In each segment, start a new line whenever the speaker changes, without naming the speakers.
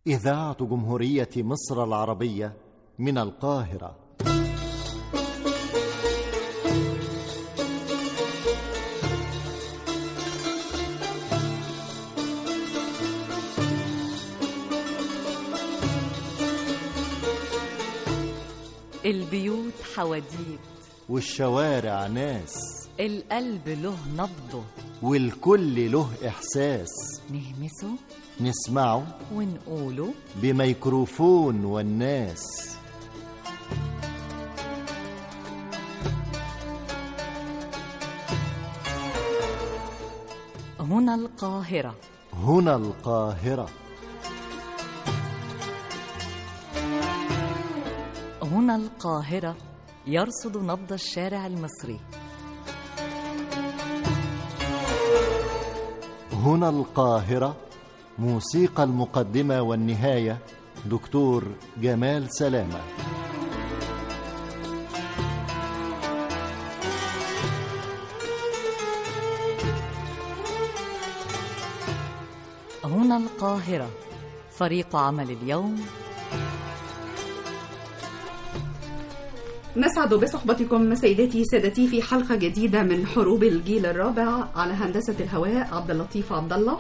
إذاعة جمهورية مصر العربية من القاهرة
البيوت حواديت
والشوارع ناس
القلب له نبضه
والكل له إحساس
نهمسه
نسمعه
ونقوله
بميكروفون والناس
هنا القاهرة
هنا القاهرة
هنا القاهرة يرصد نبض الشارع المصري
هنا القاهرة موسيقى المقدمة والنهاية دكتور جمال سلامة
هنا القاهرة فريق عمل اليوم
نسعد بصحبتكم سيداتي سادتي في حلقة جديدة من حروب الجيل الرابع على هندسة الهواء عبد اللطيف عبد الله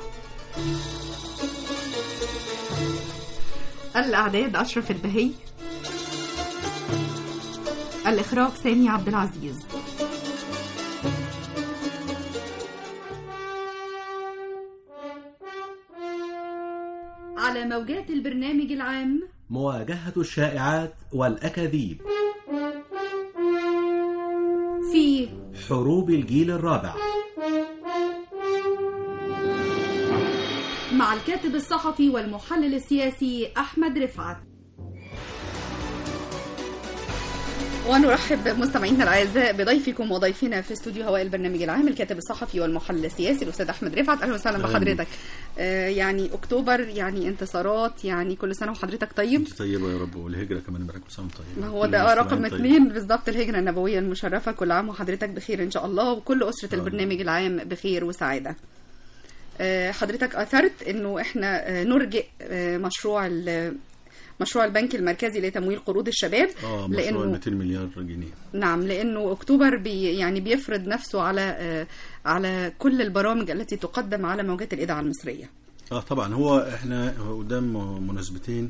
الأعداد أشرف البهي الإخراج سامي عبد العزيز على موجات البرنامج العام
مواجهة الشائعات والأكاذيب
في
حروب الجيل الرابع
مع الكاتب الصحفي والمحلل السياسي أحمد رفعت ونرحب مستمعينا الاعزاء بضيفكم وضيفنا في استوديو هواء البرنامج العام الكاتب الصحفي والمحلل السياسي الاستاذ احمد رفعت اهلا وسهلا
أهلاً
بحضرتك آه يعني اكتوبر يعني انتصارات يعني كل سنه وحضرتك طيب
انت طيبه يا رب والهجره كمان معاك سنه طيب
ما هو ده رقم اثنين بالظبط الهجرة النبوية المشرفة كل عام وحضرتك بخير إن شاء الله وكل أسرة البرنامج العام بخير وسعادة آه، حضرتك أثرت إنه إحنا آه، نرجئ آه، مشروع ال- مشروع البنك المركزي لتمويل قروض الشباب
اه مشروع 200 مليار جنيه
نعم لانه اكتوبر بي يعني بيفرض نفسه على آه، على كل البرامج التي تقدم على موجات الاذاعه المصريه
اه طبعا هو احنا قدام مناسبتين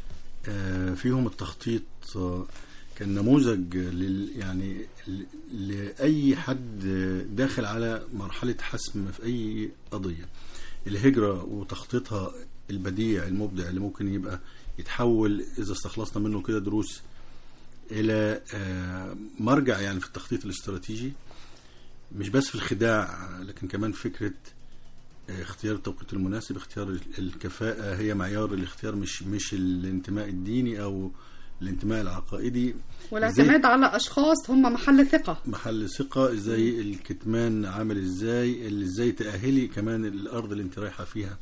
آه فيهم التخطيط آه كان نموذج لل يعني ل- لاي حد داخل على مرحله حسم في اي قضيه الهجره وتخطيطها البديع المبدع اللي ممكن يبقى يتحول اذا استخلصنا منه كده دروس الى آه، مرجع يعني في التخطيط الاستراتيجي مش بس في الخداع لكن كمان فكره آه، اختيار التوقيت المناسب اختيار ال- الكفاءة هي معيار الاختيار مش مش الانتماء الديني او الانتماء العقائدي
والاعتماد على اشخاص هم محل ثقه
محل ثقة ازاي الكتمان عامل ازاي اللي ازاي تأهلي كمان الارض اللي انت رايحة فيها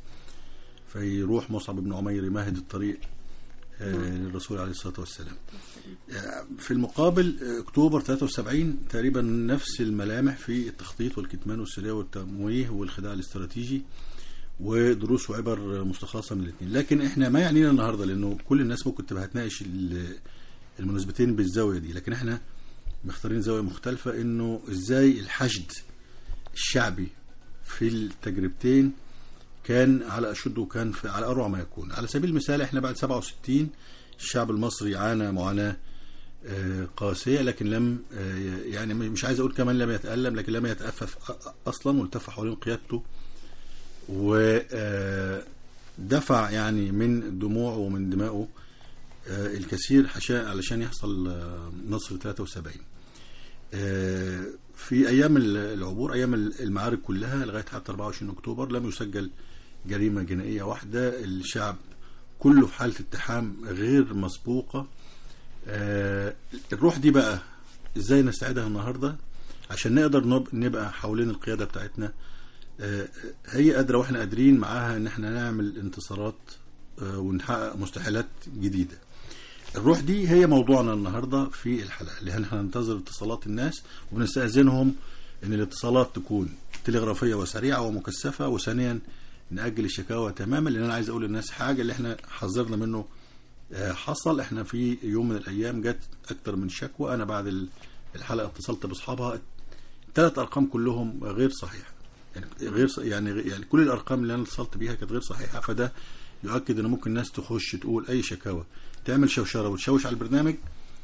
فيروح مصعب بن عمير يمهد الطريق آه، للرسول عليه الصلاة والسلام آه، في المقابل آه، اكتوبر 73 تقريبا نفس الملامح في التخطيط والكتمان والسرية والتمويه والخداع الاستراتيجي ودروس وعبر مستخلصة من الاثنين لكن احنا ما يعنينا النهاردة لانه كل الناس ممكن تبقى هتناقش ال- المناسبتين بالزاوية دي لكن احنا مختارين زاوية مختلفة انه ازاي الحشد الشعبي في التجربتين كان على أشده وكان في على أروع ما يكون على سبيل المثال احنا بعد 67 الشعب المصري عانى معاناة آه، قاسية لكن لم آه، يعني مش عايز أقول كمان لم يتألم لكن لم يتأفف أ- أصلا والتف حوالين قيادته ودفع يعني من دموعه ومن دمائه آه، الكثير حشا- علشان يحصل آه، نصر 73 آه، في ايام ال- العبور ايام ال- المعارك كلها لغايه حتى 24 اكتوبر لم يسجل جريمه جنائيه واحده الشعب كله في حاله اتحام غير مسبوقه آه، الروح دي بقى ازاي نستعيدها النهارده عشان نقدر نب- نبقى حوالين القياده بتاعتنا آه، هي قادره واحنا قادرين معاها ان احنا نعمل انتصارات آه، ونحقق مستحيلات جديده الروح دي هي موضوعنا النهارده في الحلقه اللي احنا هننتظر اتصالات الناس وبنستاذنهم ان الاتصالات تكون تلغرافيه وسريعه ومكثفه وثانيا ناجل الشكاوى تماما لان انا عايز اقول للناس حاجه اللي احنا حذرنا منه آه، حصل احنا في يوم من الايام جت اكتر من شكوى انا بعد ال- الحلقه اتصلت باصحابها ثلاث ارقام كلهم غير صحيحه يعني غير ص- يعني يعني كل الارقام اللي انا اتصلت بيها كانت غير صحيحه فده يؤكد ان ممكن الناس تخش تقول اي شكاوى تعمل شوشره وتشوش على البرنامج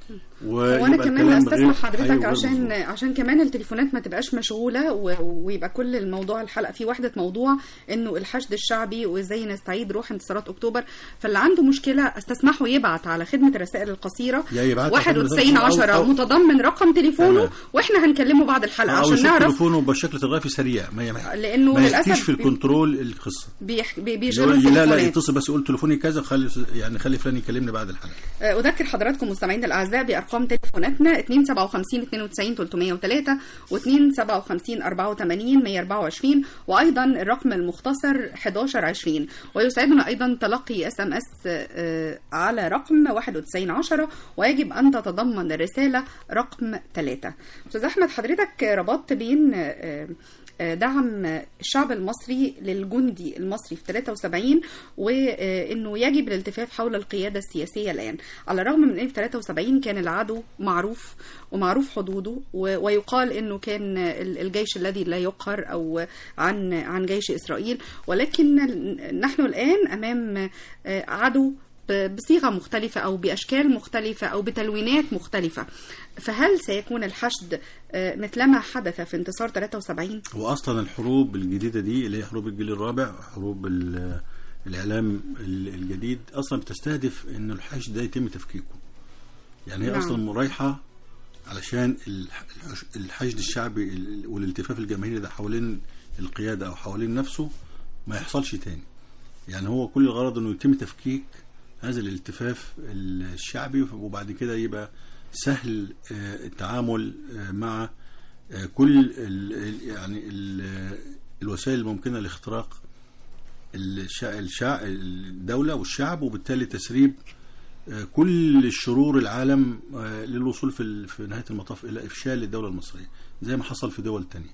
وانا كمان استسمح حضرتك
أيوة، غير
عشان
مظبوط.
عشان كمان التليفونات ما تبقاش مشغوله و- ويبقى كل الموضوع الحلقه فيه وحده موضوع انه الحشد الشعبي وازاي نستعيد روح انتصارات اكتوبر فاللي عنده مشكله استسمحه يبعت على خدمه الرسائل القصيره
يا يبعت على خدمة
91
الرسائل أو-
10
أو-
متضمن رقم تليفونه
تمام.
واحنا هنكلمه بعد الحلقه
او
عشان
يشوف
نعرف
تليفونه بشكل تلغرافي سريع ما ما
لانه
ما يحكيش
للاسف
في الكنترول القصه
بيح- بي- بيشغلوا
يقول لي لا لا
التليفونات
يتصل بس يقول تليفوني كذا خلي يعني خلي فلان يكلمني بعد الحلقه
أذكر حضراتكم مستمعينا الأعزاء بأرقام تليفوناتنا 257 92 303 و 257 84 124 وأيضا الرقم المختصر 1120 ويسعدنا أيضا تلقي اس ام اس على رقم 9110 ويجب أن تتضمن الرسالة رقم 3 أستاذ أحمد حضرتك ربطت بين آه، آه، دعم الشعب المصري للجندي المصري في 73 وانه يجب الالتفاف حول القياده السياسيه الان على الرغم من ان في 73 كان العدو معروف ومعروف حدوده و- ويقال انه كان ال- الجيش الذي لا يقهر او عن عن جيش اسرائيل ولكن نحن الان امام آه، عدو ب- بصيغه مختلفه او باشكال مختلفه او بتلوينات مختلفه فهل سيكون الحشد آه، مثلما حدث في انتصار 73
واصلا الحروب الجديده دي اللي هي حروب الجيل الرابع حروب ال- الاعلام ال- الجديد اصلا بتستهدف ان الحشد ده يتم تفكيكه يعني هي
نعم.
اصلا رايحه علشان الح- الحش- الحشد الشعبي ال- والالتفاف الجماهيري ده حوالين القياده او حوالين نفسه ما يحصلش تاني يعني هو كل الغرض انه يتم تفكيك هذا الالتفاف الشعبي وبعد كده يبقى سهل آه، التعامل آه، مع آه، كل ال- ال- يعني ال- الوسائل الممكنه لاختراق الشع- الشع الدوله والشعب وبالتالي تسريب آه، كل الشرور العالم آه، للوصول في ال- في نهايه المطاف الى افشال الدوله المصريه زي ما حصل في دول تانية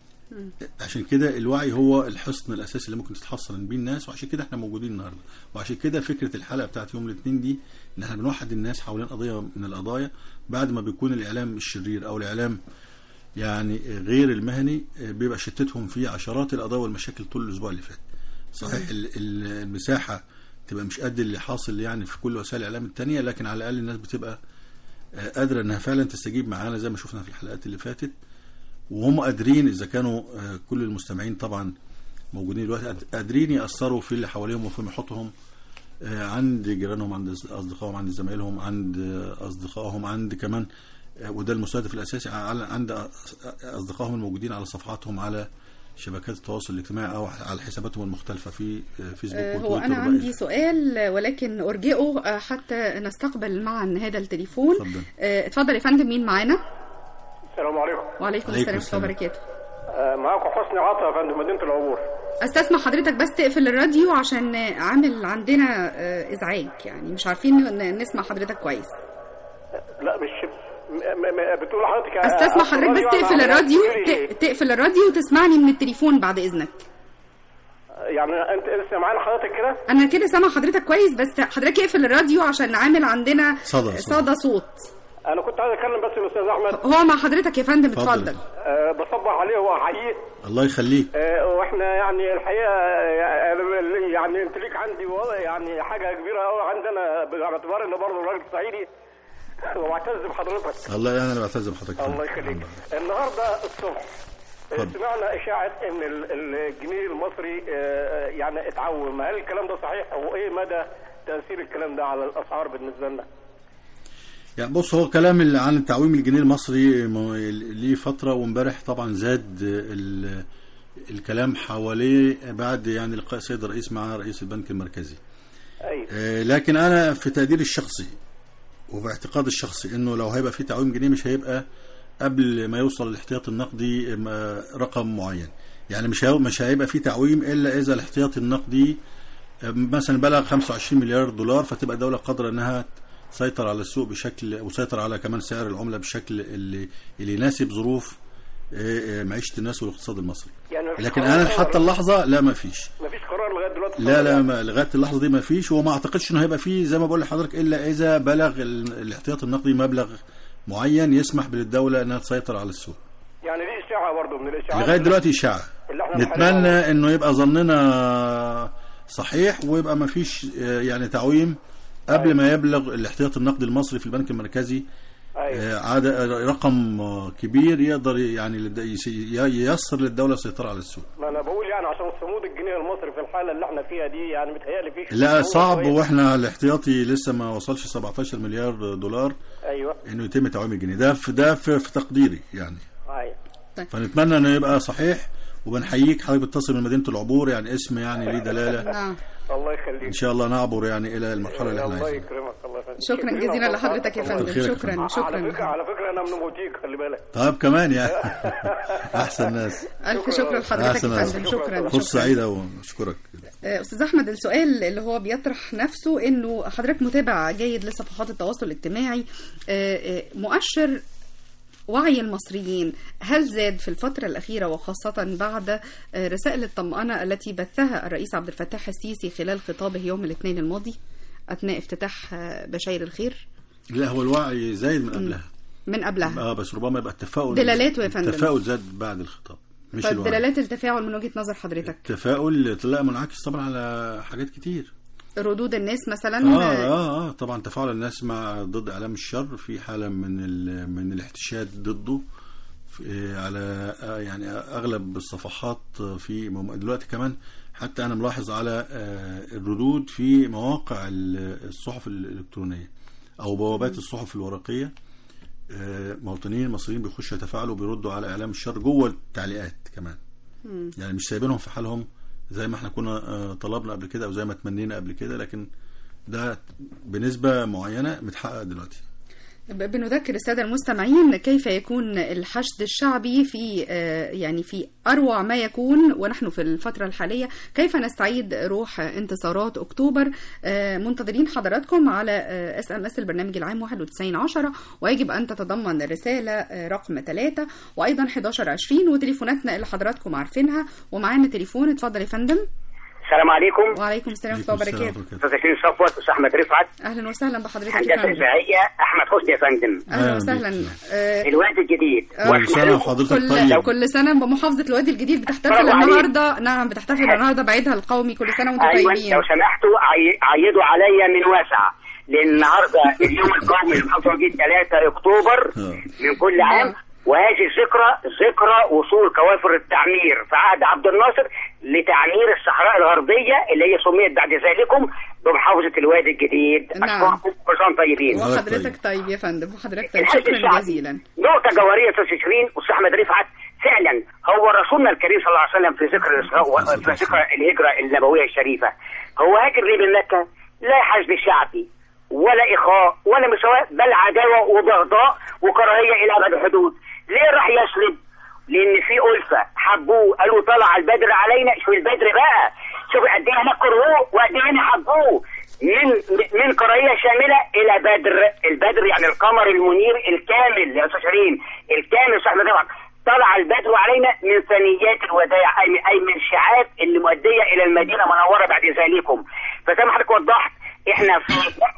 عشان كده الوعي هو الحصن الاساسي اللي ممكن تتحصن بيه الناس وعشان كده احنا موجودين النهارده وعشان كده فكره الحلقه بتاعت يوم الاثنين دي ان احنا بنوحد الناس حوالين قضيه من القضايا بعد ما بيكون الاعلام الشرير او الاعلام يعني غير المهني بيبقى شتتهم في عشرات القضايا والمشاكل طول الاسبوع اللي فات صحيح ال- ال- المساحه تبقى مش قد اللي حاصل يعني في كل وسائل الاعلام التانية لكن على الاقل الناس بتبقى آه، قادره انها فعلا تستجيب معانا زي ما شفنا في الحلقات اللي فاتت وهم قادرين اذا كانوا آه، كل المستمعين طبعا موجودين دلوقتي قاد- قادرين ياثروا في اللي حواليهم وفي محيطهم آه، عند جيرانهم عند اصدقائهم عند زمايلهم عند آه، اصدقائهم عند كمان آه، وده المستهدف الاساسي على عند أص- اصدقائهم الموجودين على صفحاتهم على شبكات التواصل الاجتماعي او على حساباتهم المختلفه في آه، فيسبوك
آه، هو
وتويتر
أنا
وباقي.
عندي سؤال ولكن أرجئه آه، حتى نستقبل معا هذا التليفون
اتفضل.
آه، اتفضل يا فندم مين معانا
السلام عليكم
وعليكم
عليكم
السلام ورحمة
السلام.
الله وبركاته
آه، معاكم حسني عطا يا فندم مدينه العبور
استسمح حضرتك بس تقفل الراديو عشان آه، عامل عندنا آه، ازعاج يعني مش عارفين ن- نسمع حضرتك كويس
لا مش م- م- م- بتقول حضرتك آه،
استسمح حضرتك بس
الراديو
تقفل
أنا-
الراديو
بتقولي-
ت- تقفل الراديو وتسمعني من التليفون بعد اذنك
يعني انت لسه معانا حضرتك كده
انا كده سامع حضرتك كويس بس حضرتك اقفل الراديو عشان عامل عندنا
صدى- صدى.
صدى صوت
انا كنت عايز اتكلم بس الاستاذ احمد
هو مع حضرتك يا فندم
اتفضل.
اتفضل
آه، بصبح عليه واحييه
الله يخليك
آه، واحنا يعني الحقيقه آه، يعني انت ليك عندي وضع يعني حاجه كبيره قوي عندنا باعتبار ان برضه الراجل صعيدي وبعتز بحضرتك
الله يعني انا بعتز بحضرتك
الله يخليك النهارده الصبح
اتفضل.
سمعنا اشاعه ان ال- الجنيه المصري آه، يعني اتعوم هل الكلام ده صحيح وايه مدى تاثير الكلام ده على الاسعار بالنسبه لنا
يعني بص هو كلام ال- عن التعويم الجنيه المصري م- ليه فترة وامبارح طبعا زاد ال- الكلام حواليه بعد يعني لقاء السيد الرئيس مع رئيس البنك المركزي
ايوه
آه، لكن انا في تقديري الشخصي وفي اعتقادي الشخصي انه لو هيبقى في تعويم جنيه مش هيبقى قبل ما يوصل الاحتياطي النقدي م- رقم معين يعني مش هي- مش هيبقى في تعويم الا اذا الاحتياطي النقدي آه، مثلا بلغ 25 مليار دولار فتبقى الدوله قادره انها تسيطر على السوق بشكل وتسيطر على كمان سعر العمله بشكل اللي اللي يناسب ظروف آه، آه، معيشه الناس والاقتصاد المصري
يعني مفيش
لكن
قرار
انا
صادر.
حتى اللحظه لا ما فيش
مفيش قرار لغايه دلوقتي
لا
صادر
لا
يعني.
ما لغايه اللحظه دي ما فيش وما اعتقدش انه هيبقى فيه زي ما بقول لحضرتك الا اذا بلغ ال- الاحتياط النقدي مبلغ معين يسمح للدوله انها تسيطر على السوق
يعني دي اشاعه برضه من الاشاعات
لغايه دلوقتي اشاعه
اللي احنا
نتمنى
بنحاربها.
انه يبقى ظننا صحيح ويبقى ما فيش آه، يعني تعويم قبل ما يبلغ الاحتياط النقدي المصري في البنك المركزي
ايوه
آه، عاد رقم آه، كبير يقدر يعني للد- يس- ييسر للدوله السيطره على السوق
ما انا بقول يعني عشان صمود الجنيه المصري في الحاله اللي احنا فيها دي يعني متهيألي في
لا
صعوبة
صعب
شوية.
واحنا الاحتياطي لسه ما وصلش 17 مليار دولار
ايوه
انه يتم تعويم الجنيه ده في ده في, في تقديري يعني
ايوه
فنتمنى انه يبقى صحيح وبنحييك حضرتك بتتصل من مدينه العبور يعني اسم يعني ليه دلاله
نعم
الله يخليك
ان شاء الله نعبر يعني الى المرحله اللي احنا
الله
عايزينها
يكرمك الله يخليك
شكرا جزيلا لحضرتك يا فندم
خيرك يا
شكرا
فندم.
شكرا
على فكره على فكره انا من بوتيك خلي بالك
طيب كمان يعني احسن ناس
الف شكر لحضرتك
أحسن
يا
ناس.
فندم شكرا
فرصه
شكرا
سعيده واشكرك
آه، استاذ احمد السؤال اللي هو بيطرح نفسه انه حضرتك متابع جيد لصفحات التواصل الاجتماعي آه، آه، مؤشر وعي المصريين هل زاد في الفترة الأخيرة وخاصة بعد آه، رسائل الطمأنة التي بثها الرئيس عبد الفتاح السيسي خلال خطابه يوم الاثنين الماضي أثناء افتتاح آه، بشاير الخير
لا هو الوعي زايد من قبلها
من قبلها
اه بس ربما يبقى التفاؤل
دلالاته يا فندم.
التفاؤل زاد بعد الخطاب مش
طيب
الوعي
دلالات التفاعل من وجهة نظر حضرتك
التفاؤل لا منعكس طبعا على حاجات كتير
ردود الناس مثلا
اه
آه،
اه اه طبعا تفاعل الناس مع ضد اعلام الشر في حاله من ال- من الاحتشاد ضده في- على آه يعني اغلب الصفحات في مم- دلوقتي كمان حتى انا ملاحظ على آه الردود في مواقع ال- الصحف الالكترونيه او بوابات الصحف الورقيه آه مواطنين مصريين بيخشوا يتفاعلوا بيردوا على اعلام الشر جوه التعليقات كمان يعني مش سايبينهم في حالهم زي ما احنا كنا آه، طلبنا قبل كده او زي ما تمنينا قبل كده لكن ده بنسبة معينة متحقق دلوقتي
ب- بنذكر السادة المستمعين كيف يكون الحشد الشعبي في آه، يعني في أروع ما يكون ونحن في الفترة الحالية كيف نستعيد روح انتصارات أكتوبر آه، منتظرين حضراتكم على اس ام اس البرنامج العام 9110 ويجب أن تتضمن الرسالة آه، رقم 3 وأيضا 1120 وتليفوناتنا اللي حضراتكم عارفينها ومعانا تليفون اتفضل يا فندم
السلام عليكم
وعليكم السلام ورحمة الله
عليكم السلام
وبركاته
ورحمة الله
استاذ شيرين صفوت استاذ احمد رفعت
أهلا وسهلا بحضرتك يا
هندسه
فندم
اذاعيه احمد حسني يا فندم
أهلا
أهلا
وسهلا
بيك.
آه،
الوقت الجديد
آه.
كل
واسمح
سنة
لكم
وحضرتك
كل
طيب
كل سنه بمحافظه الوادي الجديد بتحتفل
برافو عليك.
النهارده نعم بتحتفل النهارده بعيدها القومي كل سنه وانتم
ايوه
طيبين
لو سمحتوا عي- عيدوا عليا من واسع لان النهارده اليوم القومي لمحافظه الوادي 3 اكتوبر
آه.
من كل عام وهذه الذكرى ذكرى وصول كوافر التعمير في عهد عبد الناصر لتعمير الصحراء الغربيه اللي هي سميت بعد ذلكم بمحافظه الوادي الجديد
نعم.
اشكركم كل سنه وأنتم طيبين
وحضرتك طيب يا فندم وحضرتك طيب
الحزب
شكرا
الشعبي.
جزيلا
نقطة جوهرية أستاذ شيرين أستاذ أحمد رفعت فعلا هو رسولنا الكريم صلى الله عليه وسلم في ذكر الإسراء و- في ذكر الهجرة النبوية الشريفة هو هاجر ليه من مكة لا حشد شعبي ولا إخاء ولا مساواة بل عداوة وبغضاء وكراهية إلى أبعد الحدود ليه راح يسلب؟ لأن في ألفة حبوه قالوا طلع البدر علينا شوف البدر بقى شوف قد إيه هناك كرهوه وقد إيه هنا حبوه من من كراهيه شامله الى بدر البدر يعني القمر المنير الكامل يا استاذ شيرين الكامل صح طبعا طلع البدر علينا من ثنيات الوداع اي اي من الشعاب اللي مؤديه الى المدينه منوره بعد ذلكم فزي ما حضرتك وضحت احنا في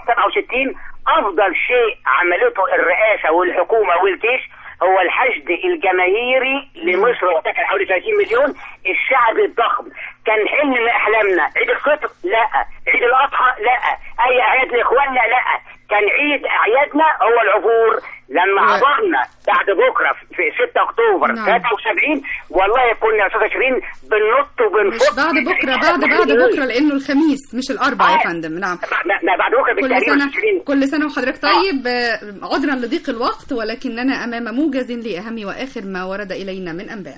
67 افضل شيء عملته الرئاسه والحكومه والجيش هو الحشد الجماهيري لمصر وقتها كان حوالي 30 مليون الشعب الضخم كان حلم من احلامنا عيد الفطر لا عيد الاضحى لا اي اعياد لاخواننا لا كان عيد اعيادنا هو العبور لما
و-
عبرنا بعد بكره في 6 اكتوبر
نعم.
73 والله كنا يا استاذه شيرين بننط
مش
وبنفط
بعد بكره بعد بعد بكره لانه الخميس مش الاربع يا فندم نعم
بعد- لا، بعد بكره
كل
بالتقريب يا
سنة
أستاذ شيرين
كل سنة وحضرتك طيب آه، عذرا لضيق الوقت ولكننا أمام موجز لأهم وآخر ما ورد إلينا من أنباء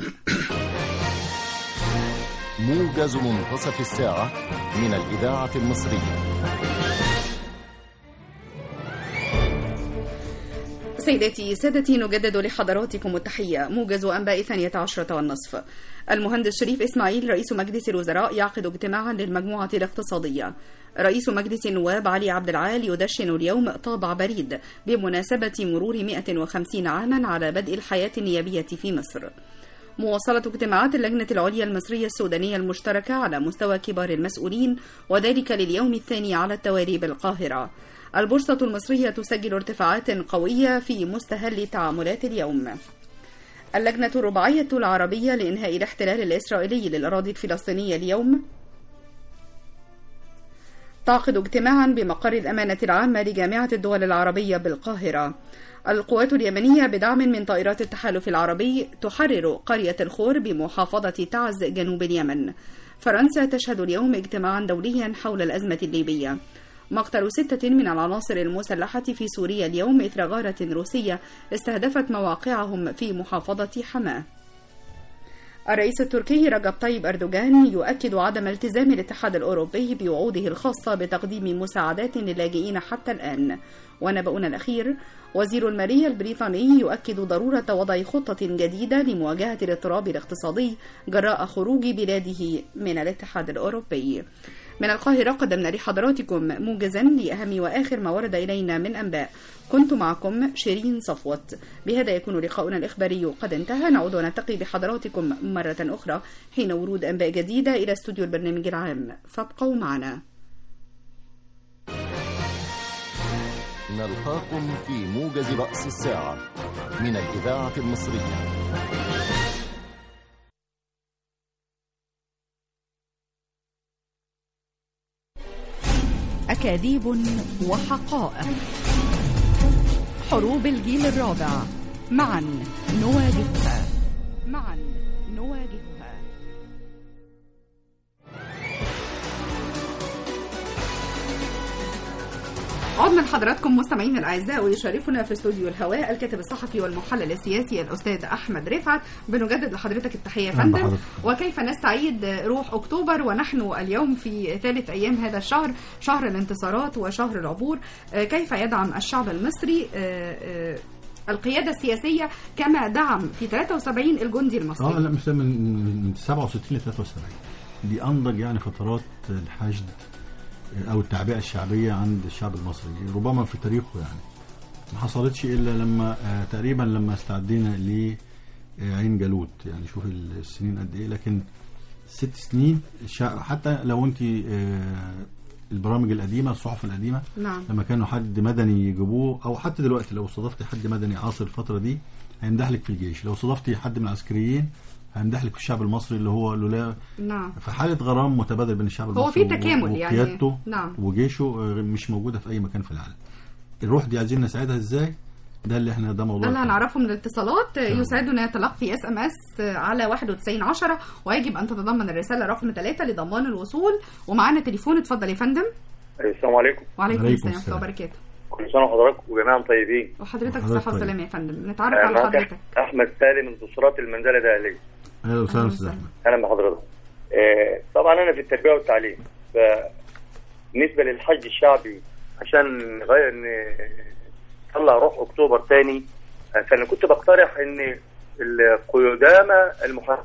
موجز منتصف الساعة من الإذاعة المصرية
سيداتي سادتي نجدد لحضراتكم التحية موجز أنباء ثانية عشرة والنصف المهندس شريف إسماعيل رئيس مجلس الوزراء يعقد اجتماعا للمجموعة الاقتصادية رئيس مجلس النواب علي عبد العال يدشن اليوم طابع بريد بمناسبة مرور 150 عاما على بدء الحياة النيابية في مصر مواصلة اجتماعات اللجنة العليا المصرية السودانية المشتركة على مستوى كبار المسؤولين وذلك لليوم الثاني على التوالي بالقاهرة البورصة المصرية تسجل ارتفاعات قوية في مستهل تعاملات اليوم اللجنة الرباعية العربية لإنهاء الاحتلال الإسرائيلي للأراضي الفلسطينية اليوم تعقد اجتماعا بمقر الأمانة العامة لجامعة الدول العربية بالقاهرة القوات اليمنية بدعم من طائرات التحالف العربي تحرر قرية الخور بمحافظة تعز جنوب اليمن فرنسا تشهد اليوم اجتماعا دوليا حول الأزمة الليبية مقتل ستة من العناصر المسلحة في سوريا اليوم إثر غارة روسية استهدفت مواقعهم في محافظة حماه الرئيس التركي رجب طيب أردوغان يؤكد عدم التزام الاتحاد الأوروبي بوعوده الخاصة بتقديم مساعدات للاجئين حتى الآن ونبأنا الأخير وزير المالية البريطاني يؤكد ضرورة وضع خطة جديدة لمواجهة الاضطراب الاقتصادي جراء خروج بلاده من الاتحاد الأوروبي من القاهرة قدمنا لحضراتكم موجزا لأهم وآخر ما ورد إلينا من أنباء كنت معكم شيرين صفوت بهذا يكون لقاؤنا الإخباري قد انتهى نعود ونلتقي بحضراتكم مرة أخرى حين ورود أنباء جديدة إلى استوديو البرنامج العام فابقوا معنا
نلقاكم في موجز رأس الساعة من الإذاعة المصرية
أكاذيب وحقائق حروب الجيل الرابع معا نواجهها معا نواجهها
عدنا لحضراتكم مستمعينا الاعزاء ويشرفنا في استوديو الهواء الكاتب الصحفي والمحلل السياسي الاستاذ احمد رفعت بنجدد لحضرتك التحيه يا
أهلا
فندم
بحضرتك.
وكيف نستعيد روح اكتوبر ونحن اليوم في ثالث ايام هذا الشهر شهر الانتصارات وشهر العبور آه، كيف يدعم الشعب المصري آه، آه، القياده السياسيه كما دعم في 73 الجندي المصري
اه لا مش من من 67 ل 73 دي انضج يعني فترات الحشد او التعبئه الشعبيه عند الشعب المصري ربما في تاريخه يعني ما حصلتش الا لما آه تقريبا لما استعدينا لعين جالوت يعني شوف السنين قد ايه لكن ست سنين الشع- حتى لو انت آه البرامج القديمه الصحف القديمه
نعم
لما كانوا حد مدني يجيبوه او حتى دلوقتي لو استضفتي حد مدني عاصر الفتره دي هيمدح في الجيش لو استضفتي حد من العسكريين هيمدح في الشعب المصري اللي هو لولا
نعم
في حاله غرام متبادل بين الشعب المصري
هو في
و-
تكامل يعني.
وقيادته
نعم.
وجيشه آه، مش موجوده في اي مكان في العالم الروح دي عايزين نساعدها ازاي ده اللي احنا ده موضوع
ده اللي
الحلقة.
هنعرفه من الاتصالات يسعدنا تلقي اس ام اس على 9110 ويجب ان تتضمن الرساله رقم 3 لضمان الوصول ومعانا تليفون اتفضل يا فندم
السلام عليكم
وعليكم
عليكم
السلام ورحمه
السلام.
الله وبركاته
كل سنه وحضراتكم وجميعا طيبين
وحضرتك
وحضرتك
بالصحه
طيب.
والسلامه يا فندم نتعرف على
معاك
حضرتك
احمد سالم انتصارات المنزله الاهليه
اهلا وسهلا
أهلا
استاذ
وسهلا.
احمد
اهلا بحضرتك آه، طبعا انا في التربيه والتعليم بالنسبه للحج الشعبي عشان نغير نطلع روح اكتوبر تاني آه، فانا كنت بقترح ان القدامى المحرك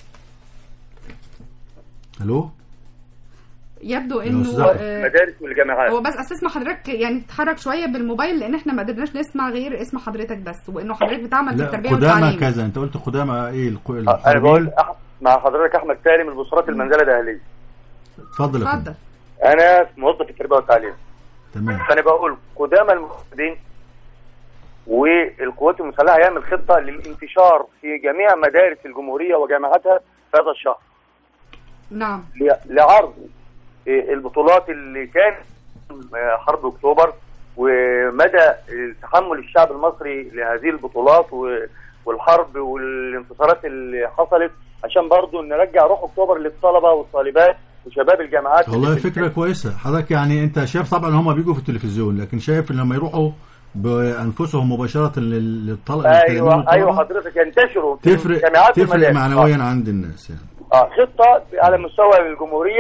الو
يبدو
يا
انه
أستاذ
آه،
مدارس والجامعات
هو بس استسمح حضرتك يعني تتحرك شويه بالموبايل لان احنا ما قدرناش نسمع غير اسم حضرتك بس وانه حضرتك بتعمل في
لا
التربيه
قدامى
والتعليم
كذا انت قلت قدامى ايه الق-
آه، انا
الحربين
بقول أح- مع حضرتك احمد سالم البصرات المنزله الاهليه
اتفضل يا
اتفضل
فندم
انا موظف التربيه والتعليم
تمام
فانا بقول قدامى المفسدين والقوات المسلحه يعمل خطه للانتشار في جميع مدارس الجمهوريه وجامعاتها في هذا الشهر
نعم
ل- لعرض إيه، البطولات اللي كان آه، حرب اكتوبر ومدى تحمل الشعب المصري لهذه البطولات و- والحرب والانتصارات اللي حصلت عشان برضو نرجع روح اكتوبر للطلبه والطالبات وشباب الجامعات
والله
اللي-
فكرة كويسة حضرتك يعني انت شايف طبعا هم بيجوا في التلفزيون لكن شايف ان لما يروحوا بانفسهم مباشرة لل- للطلبة
ايوه ايوه حضرتك ينتشروا في
تفرق
الجامعات
تفرق
والمدارس.
معنويا عند الناس يعني
اه خطه على مستوى الجمهوريه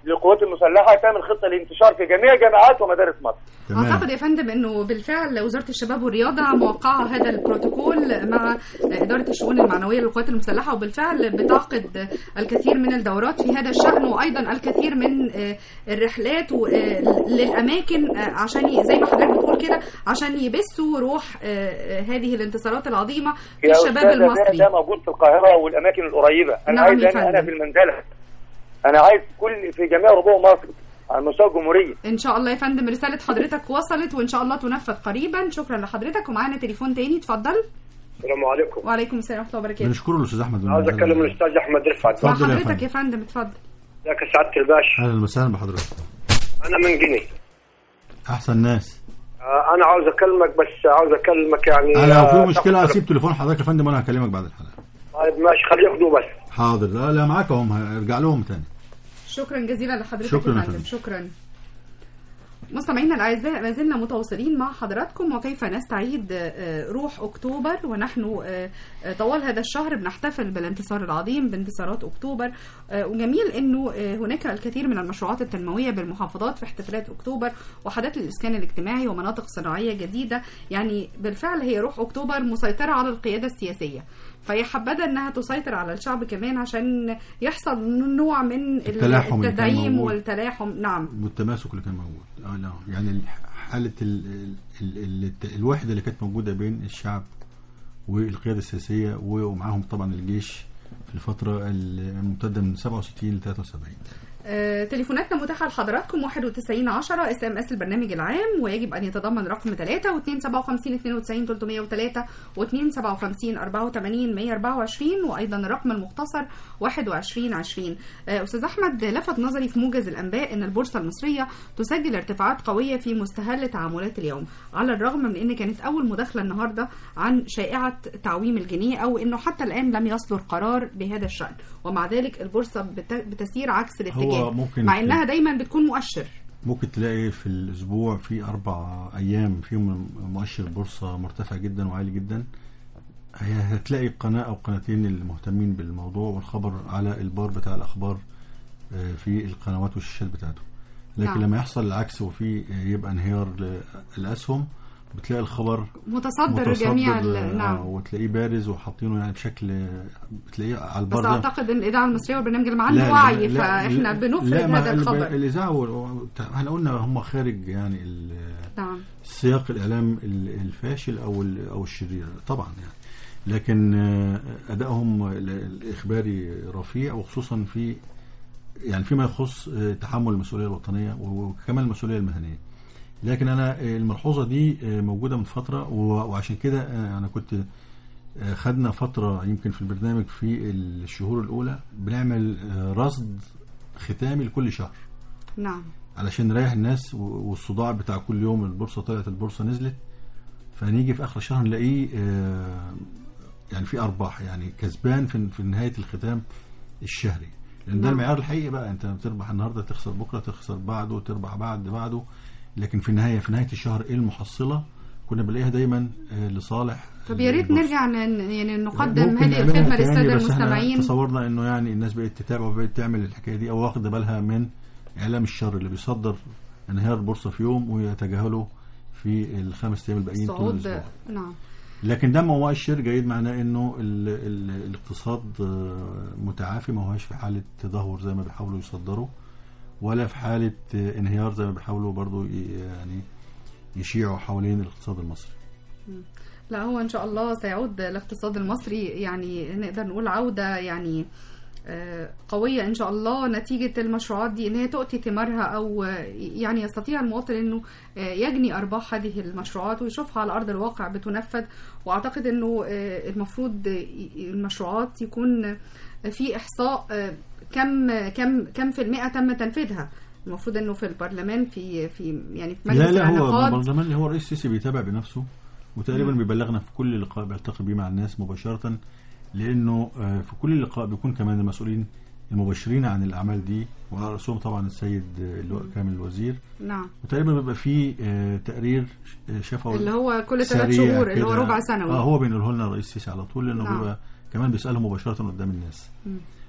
للقوات المسلحه تعمل خطه للانتشار في جميع جامعات ومدارس مصر
اعتقد يا فندم انه بالفعل وزاره الشباب والرياضه موقعه هذا البروتوكول مع اداره الشؤون المعنويه للقوات المسلحه وبالفعل بتعقد الكثير من الدورات في هذا الشان وايضا الكثير من آه، الرحلات و- آه، للاماكن آه، عشان ي- زي ما حضرتك بتقول كده عشان يبثوا روح آه، آه، هذه الانتصارات العظيمه في
يا
الشباب
أستاذة، ده-
المصري
ده موجود في القاهره والاماكن القريبه انا
نعم
عايز
يا
انا, أنا
فندم.
في المنزله انا عايز كل في جميع ربوع مصر على مستوى الجمهوريه
ان شاء الله يا فندم رساله حضرتك وصلت وان شاء الله تنفذ قريبا شكرا لحضرتك ومعانا تليفون تاني اتفضل
السلام عليكم
وعليكم السلام ورحمه الله وبركاته
بنشكره الاستاذ احمد من
عاوز اتكلم الاستاذ احمد رفعت
مع
اتفضل يا
حضرتك
فندم.
يا فندم اتفضل
ازيك يا سعاده الباشا
اهلا وسهلا بحضرتك
انا من جنيه
احسن ناس
آه، انا عاوز اكلمك بس عاوز اكلمك يعني
انا لو
آه،
في مشكله
تاخد-
هسيب تليفون حضرتك يا فندم وانا هكلمك بعد الحلقه
طيب ماشي خليه ياخدوه بس
حاضر لا لا معاك اهم هرجع لهم تاني
شكرا جزيلا لحضرتك
شكرا
يا
يا
فندم
فندم.
شكرا مستمعينا الاعزاء ما زلنا متواصلين مع حضراتكم وكيف نستعيد آه، روح اكتوبر ونحن آه، آه، طوال هذا الشهر بنحتفل بالانتصار العظيم بانتصارات اكتوبر آه، وجميل انه آه، هناك الكثير من المشروعات التنمويه بالمحافظات في احتفالات اكتوبر وحدات الاسكان الاجتماعي ومناطق صناعيه جديده يعني بالفعل هي روح اكتوبر مسيطره على القياده السياسيه فهي حبذا انها تسيطر على الشعب كمان عشان يحصل نوع من
التلاحم اللي كان
التدعيم
موجود.
والتلاحم نعم
والتماسك اللي كان موجود اه لا يعني حاله ال ال ال ال الوحده اللي كانت موجوده بين الشعب والقياده السياسيه ومعاهم طبعا الجيش في الفتره الممتده من 67 ل 73
آه، تليفوناتنا متاحة لحضراتكم 91 10 اس ام اس البرنامج العام ويجب ان يتضمن رقم 3 و 257 92 303 و 257 84 124 وايضا الرقم المختصر 21 20 آه، استاذ احمد لفت نظري في موجز الانباء ان البورصة المصرية تسجل ارتفاعات قوية في مستهل تعاملات اليوم على الرغم من ان كانت اول مداخلة النهاردة عن شائعة تعويم الجنيه او انه حتى الان لم يصدر قرار بهذا الشأن ومع ذلك البورصة بت- بتسير عكس الاتجاه
هو ممكن
مع انها دايما بتكون مؤشر
ممكن تلاقي في الاسبوع في اربع ايام فيهم مؤشر البورصه مرتفع جدا وعالي جدا هي هتلاقي قناه او قناتين المهتمين بالموضوع والخبر على البار بتاع الاخبار آه، في القنوات والشاشات بتاعته لكن
نعم.
لما يحصل العكس وفي آه، يبقى انهيار للاسهم بتلاقي الخبر
متصدر, جميع ال-
آه،
نعم
وتلاقيه بارز وحاطينه يعني بشكل بتلاقيه على
بس
البار ده
اعتقد ان الاذاعه المصريه والبرنامج اللي معاه
لا،
عنده
لا،
وعي
لا،
فاحنا
لا،
بنفرض
لا، ما
هذا
الب-
الخبر
الاذاعه وال- احنا قلنا هم خارج يعني ال-
نعم
سياق الاعلام ال- الفاشل او ال- او الشرير طبعا يعني لكن آه، ادائهم ال- الاخباري رفيع وخصوصا في يعني فيما يخص آه، تحمل المسؤوليه الوطنيه وكمان المسؤوليه المهنيه لكن انا آه، الملحوظه دي آه، موجوده من فتره و- وعشان كده آه، انا كنت آه، خدنا فتره يمكن في البرنامج في الشهور الاولى بنعمل آه، رصد ختامي لكل شهر
نعم
علشان نريح الناس و- والصداع بتاع كل يوم البورصه طلعت البورصه نزلت فنيجي في اخر الشهر نلاقيه آه، يعني في ارباح يعني كسبان في في نهايه الختام الشهري لان ده
نعم.
المعيار الحقيقي بقى انت بتربح النهارده تخسر بكره تخسر بعده تربح بعد بعده لكن في النهايه في نهايه الشهر ايه المحصله كنا بنلاقيها دايما آه، لصالح
طب يا ريت
البورصة.
نرجع ن- يعني نقدم
ممكن
هذه
نعملها
الخدمه
تاني،
للساده
بس احنا
المستمعين
تصورنا انه يعني الناس بقت تتابع وبقت تعمل الحكايه دي او واخده بالها من اعلام الشر اللي بيصدر انهيار البورصه في يوم ويتجاهله في الخمس ايام الباقيين طول
صعود
الاسبوع
نعم
لكن ده مؤشر جيد معناه انه ال ال الاقتصاد آه، متعافي ما هوش في حاله تدهور زي ما بيحاولوا يصدروا ولا في حاله آه، انهيار زي ما بيحاولوا برضو ي- يعني يشيعوا حوالين الاقتصاد المصري
لا هو ان شاء الله سيعود الاقتصاد المصري يعني نقدر نقول عوده يعني آه، قوية إن شاء الله نتيجة المشروعات دي إن هي تؤتي ثمارها أو آه، يعني يستطيع المواطن إنه آه، يجني أرباح هذه المشروعات ويشوفها على أرض الواقع بتنفذ وأعتقد إنه آه، المفروض ي- المشروعات يكون في إحصاء آه، كم كم كم في المئة تم تنفيذها المفروض إنه في البرلمان في في يعني في مجلس
لا لا هو
الانعقاد
البرلمان اللي هو الرئيس السيسي بيتابع بنفسه وتقريبا
مم.
بيبلغنا في كل لقاء بيلتقي بيه مع الناس مباشرة لأنه آه، في كل لقاء بيكون كمان المسؤولين المباشرين عن الأعمال دي وعلى رأسهم طبعا السيد آه، اللواء كامل الوزير
نعم
وتقريبا بيبقى فيه آه، تقرير آه، شفوي
اللي هو كل ثلاث
سريع
شهور اللي هو
كده.
ربع سنوي
اه هو بينقله لنا الرئيس السيسي على طول لأنه
نعم.
بيبقى كمان بيسأله مباشرة قدام الناس
مم.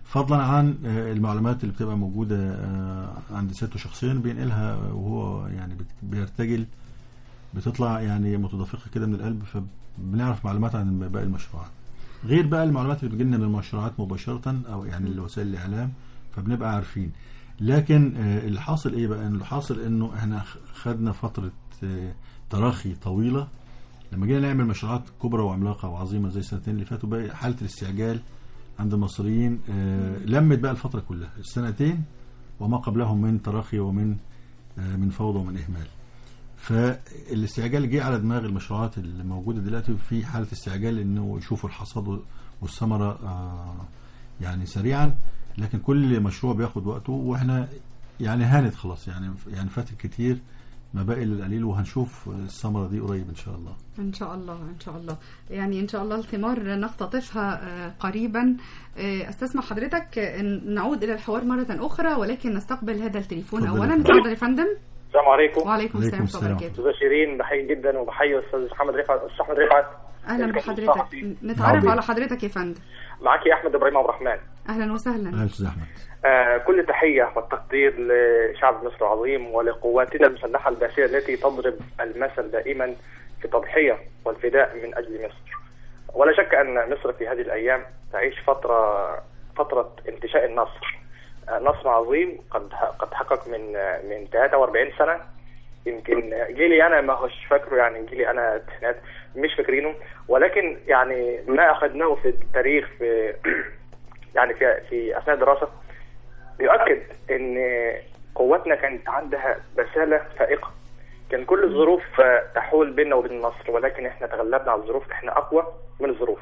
فضلا عن آه، المعلومات اللي بتبقى موجودة آه، عند سيادته شخصيا بينقلها وهو يعني بت- بيرتجل بتطلع يعني متدفقة كده من القلب فبنعرف معلومات عن باقي المشروعات غير بقى المعلومات اللي بتجيلنا من المشروعات مباشرة أو يعني وسائل الإعلام فبنبقى عارفين لكن آه، اللي حاصل إيه بقى؟ اللي حاصل إنه إحنا خ- خدنا فترة آه، تراخي طويلة لما جينا نعمل مشروعات كبرى وعملاقة وعظيمة زي السنتين اللي فاتوا بقى حالة الاستعجال عند المصريين آه، لمت بقى الفترة كلها السنتين وما قبلهم من تراخي ومن آه، من فوضى ومن إهمال فالاستعجال جه على دماغ المشروعات اللي موجودة دلوقتي في حالة استعجال انه يشوفوا الحصاد والثمرة آه، يعني سريعا لكن كل مشروع بياخد وقته واحنا يعني هانت خلاص يعني يعني فات كتير ما باقي الا القليل وهنشوف الثمرة دي قريب ان شاء الله
ان شاء الله ان شاء الله يعني ان شاء الله الثمار نختطفها آه، قريبا آه، استسمح حضرتك آه، إن نعود الى الحوار مره اخرى ولكن نستقبل هذا التليفون
اتفضل.
اولا اتفضل يا فندم
السلام عليكم
وعليكم السلام
عليكم
ورحمه الله
السلام.
وبركاته
استاذ شيرين بحيي جدا وبحيي استاذ محمد رفعت استاذ احمد رفعت
اهلا
الكاتب
بحضرتك
الصحفي.
نتعرف
عظيم.
على حضرتك يا فندم
معك يا احمد ابراهيم عبد الرحمن
اهلا وسهلا
اهلا استاذ احمد
آه كل تحيه والتقدير لشعب مصر العظيم ولقواتنا المسلحه الباسله التي تضرب المثل دائما في التضحيه والفداء من اجل مصر. ولا شك ان مصر في هذه الايام تعيش فتره فتره انتشاء النصر. آه نصر عظيم قد قد تحقق من آه، من 43 سنه يمكن جيلي انا ما هوش فاكره يعني جيلي انا التسعينات مش فاكرينه ولكن يعني ما اخذناه في التاريخ في يعني في في اثناء الدراسه يؤكد ان قواتنا كانت عندها بساله فائقه كان كل الظروف آه، تحول بيننا وبين النصر ولكن احنا تغلبنا على الظروف احنا اقوى من الظروف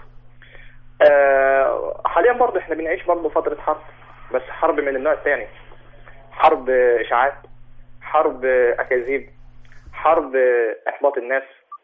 آه، حاليا برضه احنا بنعيش برضه فتره حرب بس حرب من النوع الثاني حرب آه، اشاعات حرب آه، اكاذيب حرب آه، احباط الناس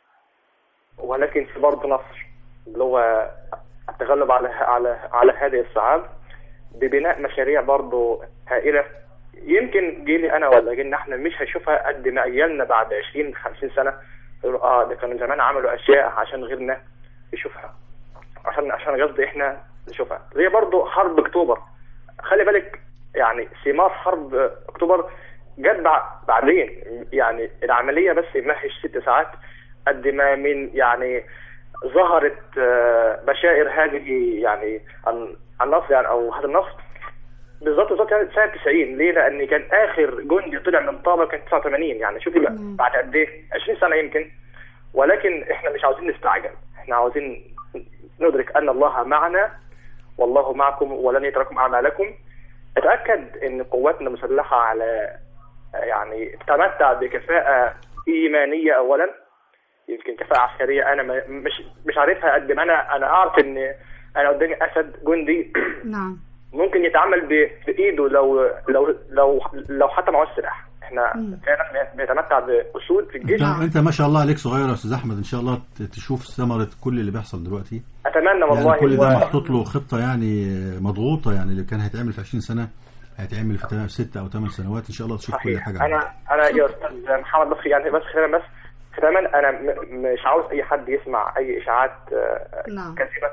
ولكن في برضه نصر اللي هو التغلب على على على هذه الصعاب ببناء مشاريع برضه هائله يمكن جيلي انا ولا جيلنا احنا مش هيشوفها قد ما اجيالنا بعد 20 50 سنه يقولوا اه ده كانوا زمان عملوا اشياء عشان غيرنا يشوفها عشان عشان قصدي احنا نشوفها زي برضه حرب اكتوبر خلي بالك يعني ثمار حرب اكتوبر جت بع- بعدين يعني العمليه بس ما هيش ست ساعات قد ما من يعني ظهرت آه، بشائر هذه يعني عن النصر يعني او هذا النصر بالظبط بالظبط كانت سنه 90 ليه؟ لان كان اخر جندي طلع من طابه كان 89 يعني شوفي بقى بعد قد ايه 20 سنه يمكن ولكن احنا مش عاوزين نستعجل احنا عاوزين ندرك ان الله معنا والله معكم ولن يتركم اعمالكم اتاكد ان قواتنا المسلحه على يعني تتمتع بكفاءه ايمانيه اولا يمكن كفاءه عسكريه انا ما- مش مش عارفها قد ما انا انا اعرف ان انا قدامي اسد جندي
نعم
ممكن يتعامل ب- بايده لو لو لو لو حتى معهوش سلاح احنا
مم.
فعلا بنتمتع باسود في الجيش
انت, انت ما شاء الله عليك صغير يا استاذ احمد ان شاء الله ت- تشوف ثمره كل اللي بيحصل دلوقتي
اتمنى والله
يعني كل ده
و-
محطوط له خطه يعني مضغوطه يعني اللي كان هيتعمل في 20 سنه هيتعمل في تمام ست او ثمان سنوات ان شاء الله تشوف كل
صحيح
حاجه
انا انا يا استاذ محمد بس يعني بس ختاما بس ختاما انا م- مش عاوز اي حد يسمع اي اشاعات آه،
نعم.
كاذبه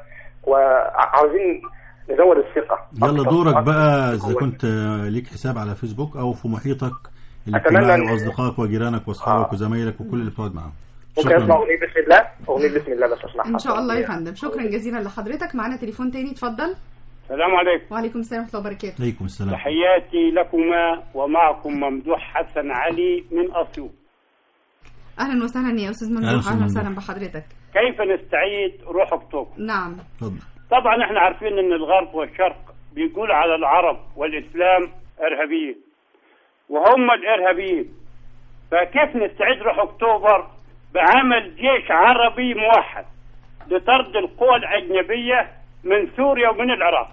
وعاوزين نزود الثقه
يلا
أكتر-
دورك
أكتر
بقى اذا
قوة.
كنت ليك حساب على فيسبوك او في محيطك
أتمنى
الاجتماعي
إن-
واصدقائك وجيرانك واصحابك
آه.
وزمايلك وكل اللي بتقعد معاهم
ممكن اسمع اغنيه بسم الله اغنيه بسم الله بس اسمعها
ان شاء الله يا فندم شكرا جزيلا لحضرتك معانا تليفون تاني اتفضل
السلام عليكم
وعليكم السلام ورحمه الله وبركاته
عليكم السلام
تحياتي لكما ومعكم ممدوح حسن علي من أسيوط
اهلا وسهلا يا استاذ
أهلا
ممدوح
أستاذ
اهلا
ممدوح.
وسهلا بحضرتك
كيف نستعيد روح أكتوبر
نعم
اتفضل
طبعا احنا عارفين ان الغرب والشرق بيقول على العرب والإسلام إرهابيين وهم الإرهابيين فكيف نستعيد روح أكتوبر بعمل جيش عربي موحد لطرد القوى الأجنبية من سوريا ومن العراق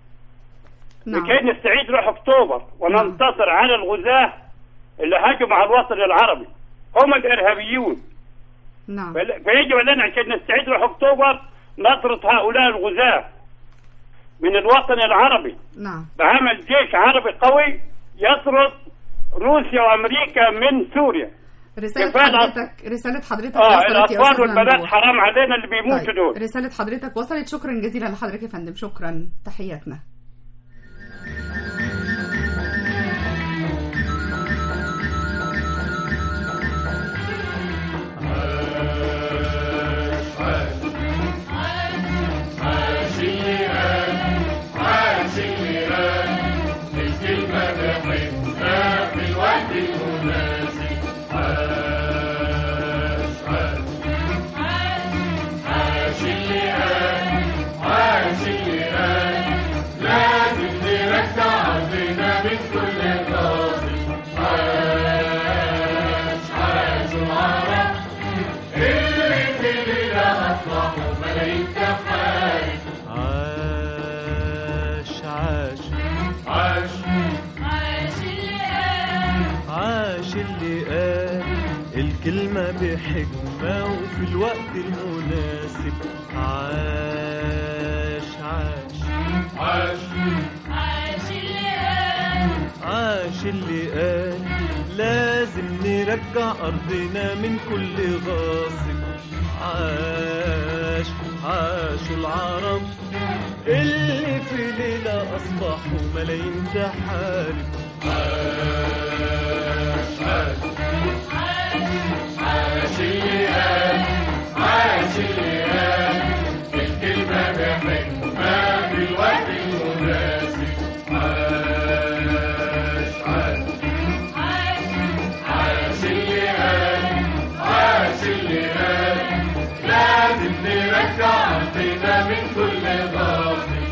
نعم
لكي نستعيد روح اكتوبر وننتصر على الغزاة اللي هاجموا على الوطن العربي هم الارهابيون
نعم
فل- فيجب علينا عشان نستعيد روح اكتوبر نطرد هؤلاء الغزاة من الوطن العربي
نعم
بعمل جيش عربي قوي يطرد روسيا وامريكا من سوريا
رسالة
كفاية
حضرتك رسالة حضرتك
اه
وصلت يا
الاطفال
استاذ
والبنات
ممدوح
حرام علينا اللي بيموتوا
طيب.
دول
رسالة حضرتك وصلت شكرا جزيلا لحضرتك يا فندم شكرا تحياتنا
عاش عاش
عاش
عاش اللي قال الكلمة بحكمة وفي الوقت المناسب عاش عاش
عاش
عاش اللي قال لازم نرجع أرضنا من كل غاصب عاش عاشوا العرب اللي في ليلة أصبحوا ملايين تحارب
عاش عاش عاش اللي قال عاش اللي قال الكلمة بحكمة في الوقت المناسب عاش عاش عاش اللي قال عاش اللي قال لازم نرجع أرضنا من كل غاصب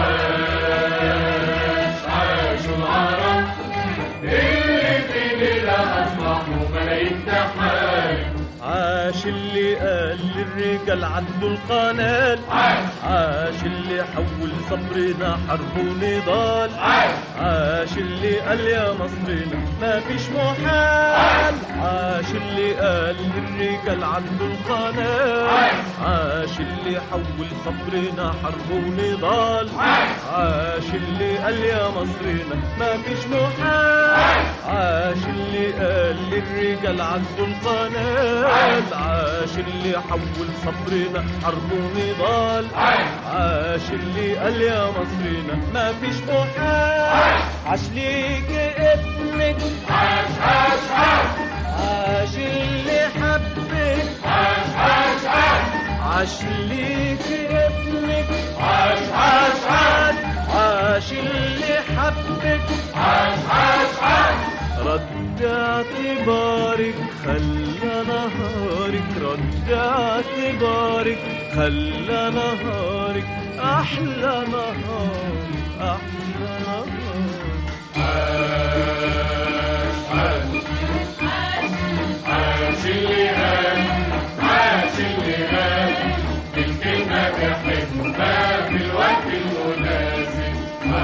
عاش عاشوا العرب اللي في ليلة أصبحوا ملايين تحارب
عاش اللي قال للرجال عدوا القنال
عاش
عاش اللي حول صبرنا حرب ونضال
عاش
عاش اللي قال يا مصرنا ما فيش محال عاش اللي قال للرجال عدوا القنال عاش اللي حول صبرنا حرب ونضال عاش اللي قال يا مصرنا ما فيش محال عاش اللي قال للرجال عدوا القنال عاش اللي حول صبرنا حرب ونضال عاش اللي قال يا مصرنا ما فيش محال عاش ليك ابنك
عاش عاش عاش
عاش اللي حبك
عاش عاش عاش
عاش ليك ابنك
عاش عاش عاش
عاش اللي حبك
عاش عاش عاش
رد اعتبارك خلى نهارك رد اعتبارك خلى نهارك احلى نهار احلى نهار
عاش عاش عاش اللي قال عاش اللي قال الكلمة بحكمة في الوقت المناسب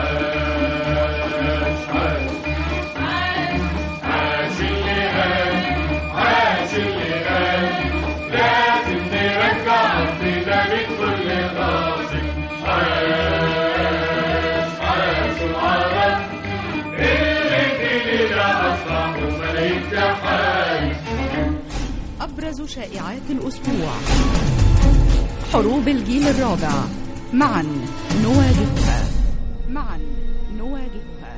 عاش عاش عاش اللي قال عاش اللي قال لازم نرجع أرضنا من كل غاصب عاش عاش العرب اللي في ليلة أصبحوا ملايين تحارب
أبرز شائعات الأسبوع حروب الجيل الرابع معا نواجهها معا نواجهها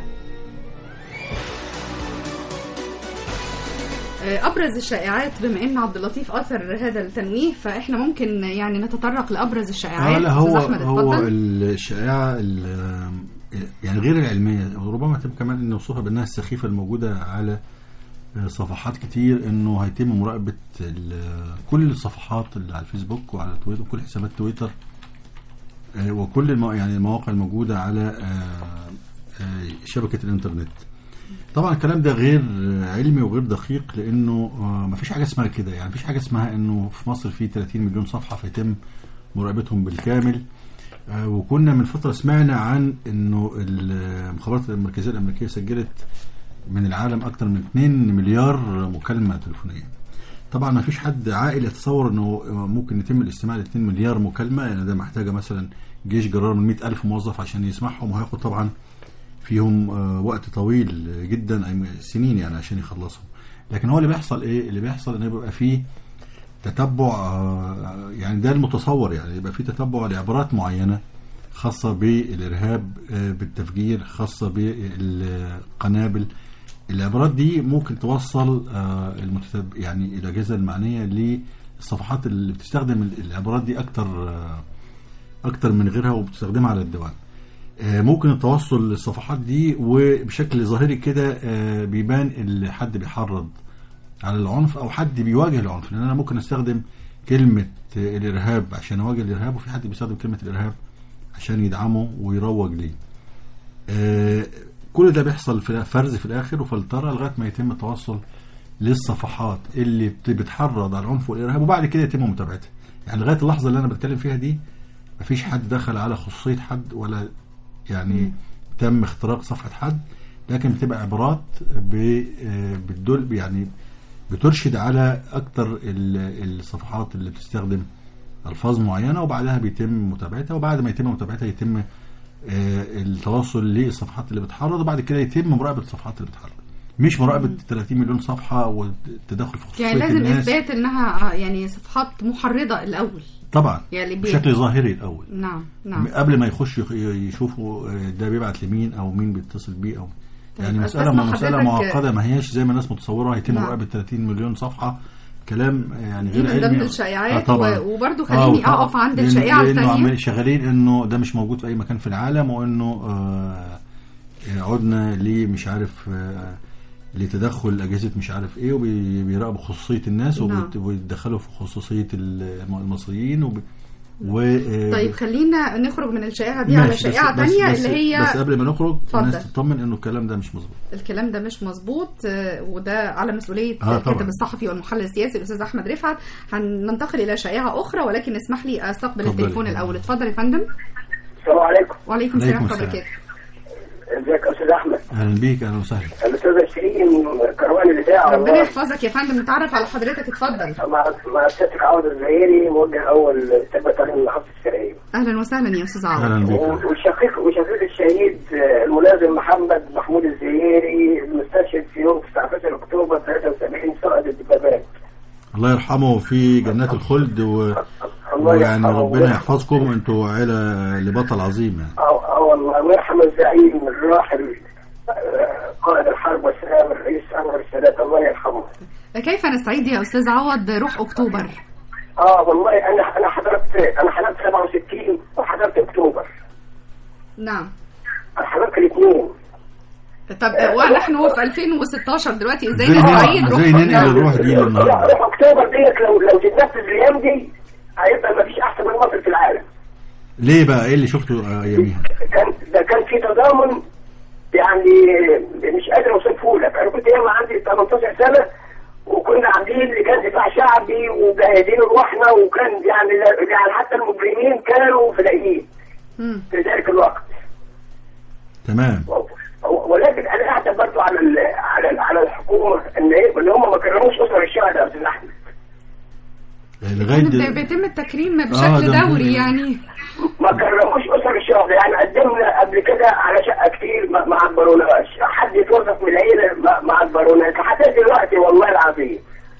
ابرز الشائعات بما ان عبد اللطيف اثر هذا التنويه فاحنا ممكن يعني نتطرق لابرز الشائعات
اه لا هو
أستاذ أحمد
هو
اتفضل.
الشائعه ال- يعني غير العلميه وربما تبقى كمان ان نوصفها بانها السخيفه الموجوده على صفحات كتير انه هيتم مراقبه ال- كل الصفحات اللي على الفيسبوك وعلى تويتر وكل حسابات تويتر آه، وكل المو... يعني المواقع الموجوده على آه، آه، شبكه الانترنت طبعا الكلام ده غير علمي وغير دقيق لانه آه، مفيش حاجه اسمها كده يعني مفيش حاجه اسمها انه في مصر في 30 مليون صفحه فيتم مراقبتهم بالكامل آه، وكنا من فتره سمعنا عن انه المخابرات المركزيه الامريكيه سجلت من العالم اكثر من 2 مليار مكالمه تليفونيه طبعا ما فيش حد عاقل يتصور انه ممكن يتم الاستماع ل 2 مليار مكالمه يعني ده محتاجه مثلا جيش جرار من 100 الف موظف عشان يسمعهم وهياخد طبعا فيهم آه، وقت طويل جدا أي سنين يعني عشان يخلصهم لكن هو اللي بيحصل ايه اللي بيحصل ان بيبقى فيه تتبع آه، يعني ده المتصور يعني يبقى فيه تتبع لعبارات معينه خاصه بالارهاب آه، بالتفجير خاصه بالقنابل العبارات دي ممكن توصل آه، المتتب يعني الاجهزه المعنيه للصفحات اللي بتستخدم العبارات دي اكتر آه، اكتر من غيرها وبتستخدمها على الدوام آه، ممكن التوصل للصفحات دي وبشكل ظاهري كده آه، بيبان اللي حد بيحرض على العنف او حد بيواجه العنف لان انا ممكن استخدم كلمه آه، الارهاب عشان اواجه الارهاب وفي حد بيستخدم كلمه الارهاب عشان يدعمه ويروج ليه آه، كل ده بيحصل في فرز في الاخر وفلتره لغايه ما يتم التوصل للصفحات اللي بت- بتحرض على العنف والارهاب وبعد كده يتم متابعتها يعني لغايه اللحظه اللي انا بتكلم فيها دي مفيش حد دخل على خصوصيه حد ولا يعني تم اختراق صفحه حد لكن بتبقى عبارات ب- آه، بتدل يعني بترشد على اكتر ال- الصفحات اللي بتستخدم الفاظ معينه وبعدها بيتم متابعتها وبعد ما يتم متابعتها يتم آه، التواصل للصفحات اللي بتحرض وبعد كده يتم مراقبه الصفحات اللي بتحرض مش مراقبه 30 مليون صفحه والتدخل في خصوصيه
يعني لازم
الناس
اثبات انها آه، يعني صفحات محرضه الاول
طبعا
يعني بي-
بشكل ظاهري الاول
نعم نعم
قبل ما يخش يخ- يشوفوا آه، ده بيبعت لمين او مين بيتصل بيه او
طيب،
يعني مساله
أستسمع
ما مساله
حضرتك-
معقده ما هياش زي ما الناس متصوره هيتم
نعم.
مراقبه 30 مليون صفحه كلام يعني
دي
غير
من ضمن
علمي
الشائعات
آه طبعا.
و- وبرضه
آه،
خليني
وطبعا.
اقف عند
لأن-
الشائعه
لأنه
الثانيه
عمال شغالين انه ده مش موجود في اي مكان في العالم وانه آه عدنا ليه مش عارف آه لتدخل اجهزه مش عارف ايه وبيراقبوا خصوصيه الناس
نعم.
وبيت- وبيتدخلوا في خصوصيه الم- المصريين وب... و آه،
طيب خلينا نخرج من الشائعه دي على
ماشي، بس-
شائعه
بس-
ثانيه
بس-
اللي هي
بس قبل ما نخرج
اتفضل.
الناس تطمن انه الكلام ده مش مظبوط
الكلام ده مش مظبوط آه، وده على مسؤوليه
آه، طبعا.
الكاتب الصحفي والمحلل السياسي الاستاذ احمد رفعت هننتقل الى شائعه اخرى ولكن اسمح لي استقبل
اتفضلي.
التليفون الاول اتفضل يا فندم
السلام عليكم
وعليكم السلام
عليكم
ورحمه الله
السلام.
وبركاته
ازيك يا استاذ احمد
اهلا بيك اهلا وسهلا
الاستاذ شيرين كروان الاذاعه
ربنا
والله
يحفظك يا فندم نتعرف على حضرتك اتفضل
مع مع سيادتك عوض الزهيري موجه اول تبع تعليم المحافظه الشرقيه
اهلا وسهلا يا استاذ عوض
اهلا بيك
والشقيق وشقيق الشهيد آه، الملازم محمد محمود الزهيري المستشهد في يوم 19 اكتوبر 73 سقط الدبابات
الله يرحمه في جنات الخلد و...
الله
ويعني
يرحمه.
ربنا يحفظكم انتوا عيله لبطل عظيم يعني
اه اه والله ويرحم الزعيم الراحل آه، قائد الحرب والسلام الرئيس انور السادات الله يرحمه
كيف نستعيد يا استاذ عوض روح اكتوبر
اه والله انا انا حضرت انا حضرت 67 وحضرت اكتوبر
نعم
انا حضرت الاثنين
طب آه، ونحن في 2016 دلوقتي ازاي
ازاي
نستعيد
ازاي
روح
ننقل الروح دي
لا
للنهارده
روح اكتوبر ديت لو لو تتنفذ الايام دي هيبقى ما فيش احسن من مصر في العالم
ليه بقى ايه اللي شفته آه، اياميها
كان ده كان في تضامن يعني مش قادر اوصفه لك انا كنت ايام عندي 18 سنه وكنا عاملين لجان دفاع شعبي وجاهزين روحنا وكان يعني يعني حتى المجرمين كانوا فدائيين
مم.
في ذلك الوقت
تمام
ولكن انا اعتب برضه على ال على ال على الحكومه ان ايه ان هم ما كرموش اسر الشهداء يا استاذ احمد
آه، لغايه
بت-
دل...
بيتم التكريم
آه،
بشكل
ده
دوري
مهم.
يعني
ما كرموش اسر الشهداء يعني قدمنا قبل كده على شقه كتير ما, ما عبروناش حد يتوظف من العيله ما, ما عبروناش حتى دلوقتي والله العظيم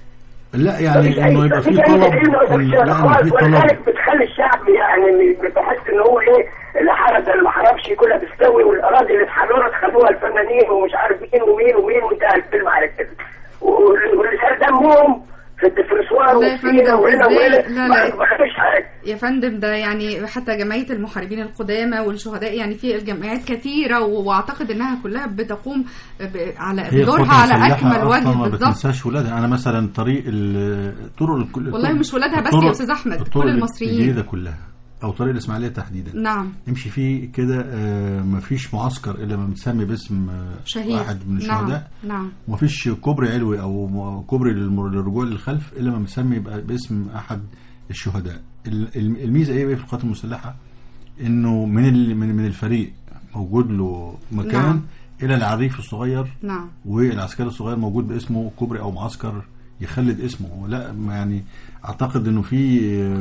لا يعني
مفيش
انه
أي-
يبقى في
مفيش أي
طلب
تكريم لأسر
إن-
الشهداء
لا انه
خالص،
في طلب
ولذلك بتخلي الشعب يعني بتحس ان هو ايه اللي حرس اللي ما حرفش كلها تستوي والاراضي اللي اتحررت خدوها الفنانين ومش عارف مين ومين ومين وانتهى الفيلم على كده وال- واللي سال دمهم في الدفرسوار
لا يا
وفينا
فندم،
وهنا
إزاي؟
وهنا
لا،
ما
لا.
ما خدوش حاجه
يا فندم ده يعني حتى جمعية المحاربين القدامى والشهداء يعني في الجمعيات كثيرة واعتقد انها كلها بتقوم ب- على
هي
بدورها
القوات
على
المسلحة
اكمل وجه
أصلاً ما
بالظبط
بتنساش ولادها انا مثلا طريق ال- الطرق الكل
والله
الطرق-
مش ولادها بس
الطرق-
يا أستاذ أحمد،
الطرق
كل المصريين.
الجديده كلها او طريق الاسماعيليه تحديدا
نعم
يمشي فيه كده آه، مفيش معسكر الا ما متسمي باسم آه،
شهيد
واحد من
نعم
الشهداء
نعم
ومفيش كوبري علوي او م- كوبري للمر- للرجوع للخلف الا ما مسمي يبقى باسم احد الشهداء ال- الم- الميزه ايه بقى في القوات المسلحه انه من ال- من من الفريق موجود له مكان
نعم.
الى العريف الصغير
نعم
والعسكري الصغير موجود باسمه كوبري او معسكر يخلد اسمه لا ما يعني اعتقد انه في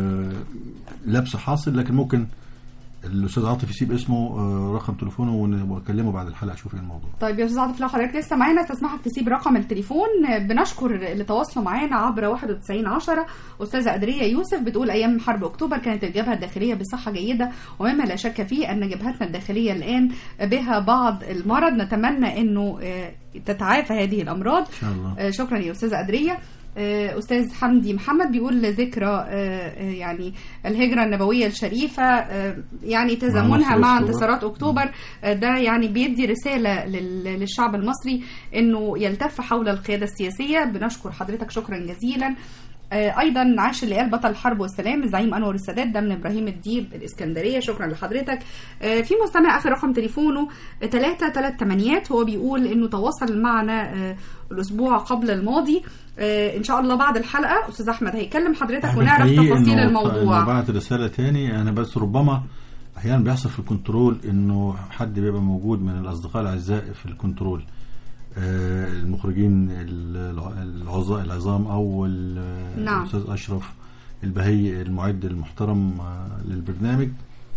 آه، لبس حاصل لكن ممكن الاستاذ عاطف يسيب اسمه آه، رقم تليفونه ون- واكلمه بعد الحلقه اشوف ايه الموضوع
طيب يا استاذ عاطف لو حضرتك لسه معانا استسمحك تسيب رقم التليفون بنشكر اللي تواصلوا معانا عبر 91 10 استاذه ادريه يوسف بتقول ايام حرب اكتوبر كانت الجبهه الداخليه بصحه جيده ومما لا شك فيه ان جبهتنا الداخليه الان بها بعض المرض نتمنى انه آه، تتعافى هذه الامراض
ان شاء الله
آه، شكرا يا استاذه ادريه آه، استاذ حمدي محمد بيقول ذكرى آه، آه، يعني الهجره النبويه الشريفه آه، يعني تزامنها
نصر
مع
أكتوبر.
انتصارات اكتوبر آه، ده يعني بيدي رساله لل- للشعب المصري انه يلتف حول القياده السياسيه بنشكر حضرتك شكرا جزيلا آه، ايضا عاش اللي قال بطل الحرب والسلام الزعيم انور السادات ده من ابراهيم الديب الاسكندريه شكرا لحضرتك آه، في مستمع اخر رقم تليفونه 3 3 تمانيات هو بيقول انه تواصل معنا آه، الاسبوع قبل الماضي آه، ان شاء الله بعد الحلقه استاذ احمد هيكلم حضرتك
أحمد
ونعرف
حقيقي
تفاصيل
إنه-
الموضوع
إنه بعت رسالة تاني أنا بس ربما أحيانا بيحصل في الكنترول إنه حد بيبقى موجود من الأصدقاء الأعزاء في الكنترول آه، المخرجين الع- العظا- العظام أو ال-
نعم.
الأستاذ أشرف البهي المعد المحترم آه، للبرنامج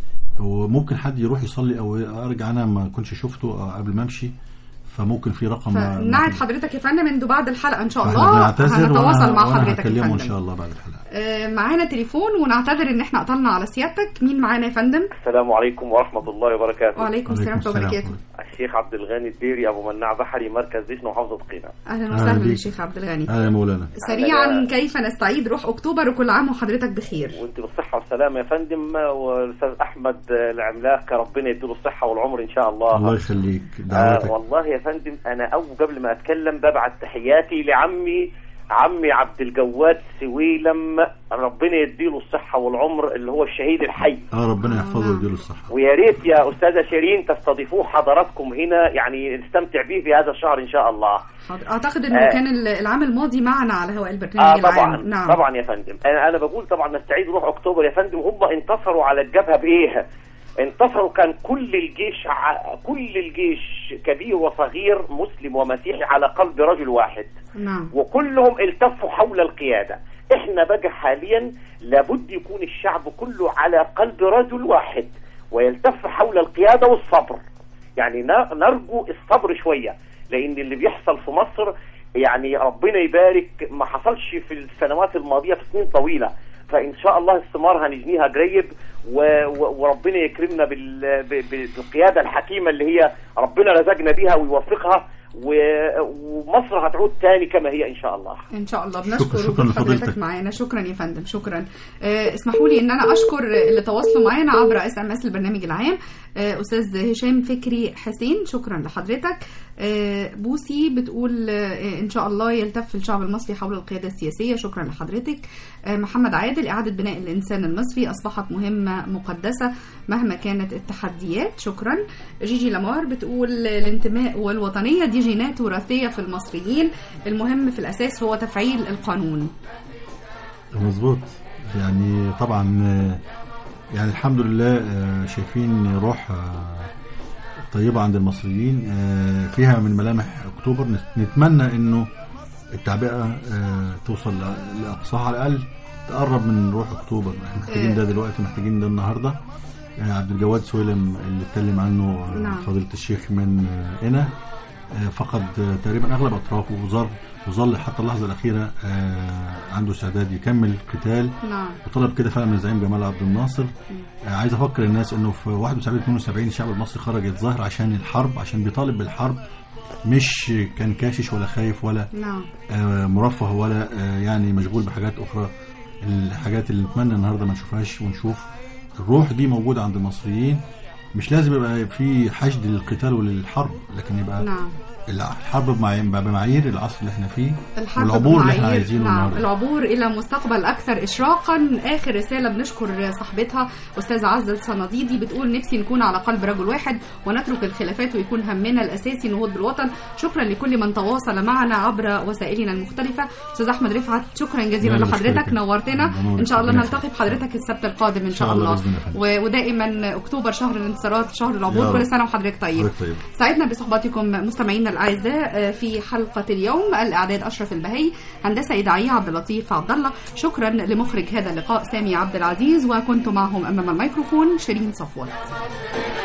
وممكن حد يروح يصلي أو أرجع أنا ما كنتش شفته آه، قبل ما أمشي فممكن في رقم
فنعد حضرتك يا فندم انه بعد الحلقه ان شاء
فاحنا
الله
بنعتذر
هنتواصل
وأنا,
مع
وأنا
حضرتك يا
هكلمه إن
فندم
شاء الله بعد الحلقة
آه، معانا تليفون ونعتذر ان احنا قطعنا على سيادتك مين معانا يا فندم
السلام عليكم ورحمة الله وبركاته
وعليكم السلام ورحمه الله وبركاته
الشيخ عبد الغني الديري أبو مناع بحري مركز دشن وحافظة قنا
اهلا
أهلا
وسهلا
بيك.
بالشيخ عبد الغني
أهلا يا مولانا
سريعا كيف نستعيد روح اكتوبر وكل عام وحضرتك بخير
وانت بالصحة والسلامة يا فندم والأستاذ أحمد العملاق ربنا يديله الصحة والعمر إن شاء الله
الله يخليك
آه
دعواتك
والله يا فندم أنا أو قبل ما أتكلم ببعت تحياتي لعمي عمي عبد الجواد سويلم ربنا يديله الصحة والعمر اللي هو الشهيد الحي
اه ربنا يحفظه ويديله الصحة
ويا ريت يا استاذه شيرين تستضيفوه حضراتكم هنا يعني نستمتع به في هذا الشهر ان شاء الله
حاضر. اعتقد انه
آه.
كان ال- العام الماضي معنا على هواء
اه
البرنامج
طبعا
العام نعم
طبعا يا فندم انا انا بقول طبعا نستعيد روح اكتوبر يا فندم هم انتصروا على الجبهه بايه انتصروا كان كل الجيش ع- كل الجيش كبير وصغير مسلم ومسيحي على قلب رجل واحد
نعم
وكلهم التفوا حول القيادة احنا بقى حاليا لابد يكون الشعب كله على قلب رجل واحد ويلتف حول القيادة والصبر يعني ن- نرجو الصبر شوية لان اللي بيحصل في مصر يعني ربنا يبارك ما حصلش في السنوات الماضية في سنين طويلة فان شاء الله الثمار هنجنيها قريب و- و- وربنا يكرمنا بال- ب- ب- بالقيادة الحكيمة اللي هي ربنا رزقنا بيها ويوفقها و- ومصر هتعود تاني كما هي ان شاء الله
ان شاء الله
شكرا-
بنشكر
شكرا
وجود حضرتك
لفضيلتك.
معانا شكرا يا فندم شكرا آه، اسمحوا لي ان انا اشكر اللي تواصلوا معانا عبر اس ام اس البرنامج العام آه، استاذ هشام فكري حسين شكرا لحضرتك آه، بوسي بتقول آه، ان شاء الله يلتف الشعب المصري حول القياده السياسيه شكرا لحضرتك آه، محمد عادل اعاده بناء الانسان المصري اصبحت مهمه مقدسه مهما كانت التحديات شكرا جيجي لامار بتقول الانتماء والوطنيه دي جينات وراثيه في المصريين المهم في الاساس هو تفعيل القانون
مظبوط يعني طبعا آه، يعني الحمد لله آه، شايفين روح آه، طيبة عند المصريين آه، فيها من ملامح أكتوبر نت- نتمنى إنه التعبئة آه، توصل ل- لأقصاها على الأقل تقرب من روح أكتوبر احنا محتاجين ده دلوقتي محتاجين ده النهاردة آه، عبد الجواد سويلم اللي اتكلم عنه آه،
نعم.
فضيلة الشيخ من آه، هنا آه، فقد آه، تقريبا اغلب اطرافه وظل وظل حتى اللحظه الاخيره آه، عنده استعداد يكمل القتال
نعم
وطلب كده فعلا من الزعيم جمال عبد الناصر آه، عايز افكر الناس انه في 71 72 الشعب المصري خرج يتظاهر عشان الحرب عشان بيطالب بالحرب مش كان كاشش ولا خايف ولا
نعم
آه، مرفه ولا آه، يعني مشغول بحاجات اخرى الحاجات اللي نتمنى النهارده ما نشوفهاش ونشوف الروح دي موجوده عند المصريين مش لازم يبقى في حشد للقتال وللحرب لكن يبقى
نعم
الحرب بمعايير بمعايير العصر اللي احنا فيه
الحرب
والعبور اللي احنا
بمعايير-
عايزينه
نعم
النهارده
العبور الى مستقبل اكثر اشراقا اخر رساله بنشكر صاحبتها استاذه عزه الصناديدي بتقول نفسي نكون على قلب رجل واحد ونترك الخلافات ويكون همنا الاساسي نهوض بالوطن شكرا لكل من تواصل معنا عبر وسائلنا المختلفه استاذ احمد رفعت شكرا جزيلا
لا، لا،
لحضرتك
مشكلة.
نورتنا
نورك.
ان شاء الله
ربنا
نلتقي بحضرتك السبت القادم ان شاء
شاء الله
الله
بإذن الله يا فندم.
و- ودائما اكتوبر شهر الانتصارات شهر
يا
العبور
رب.
كل سنه وحضرتك طيب
حضرتك طيب.
سعدنا بصحبتكم مستمعينا الاعزاء في حلقه اليوم الاعداد اشرف البهي هندسه اذاعيه عبد اللطيف عبد الله شكرا لمخرج هذا اللقاء سامي عبد العزيز وكنت معهم امام الميكروفون شيرين صفوت